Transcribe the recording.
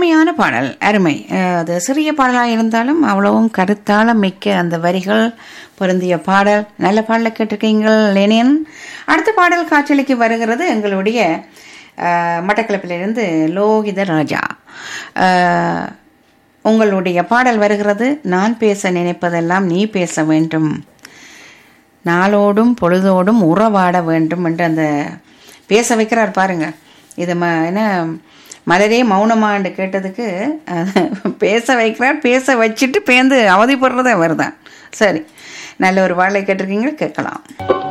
அருமையான பாடல் அருமை அஹ், அது சிறிய பாடலாக இருந்தாலும் அவ்வளவும் கருத்தால மிக்க அந்த வரிகள் பொருந்திய பாடல் நல்ல பாடலை கேட்டிருக்கீங்கள் லெனின் அடுத்த பாடல் காட்சிக்கு வருகிறது எங்களுடைய அஹ், மட்டக்களப்பிலிருந்து லோகித ராஜா அஹ், உங்களுடைய பாடல் வருகிறது நான் பேச நினைப்பதெல்லாம் நீ பேச வேண்டும் நாளோடும் பொழுதோடும் உறவாட வேண்டும் என்று அந்த பேச வைக்கிறார் பாருங்க இது ம என்ன மலரே மௌனமாண்டு கேட்டதுக்கு அஹ், பேச வைக்கிறார் பேச வச்சுட்டு பேந்து அவதிப்படுறதே வருதான் சரி நல்ல ஒரு வாழை கேட்டிருக்கீங்க கேட்கலாம்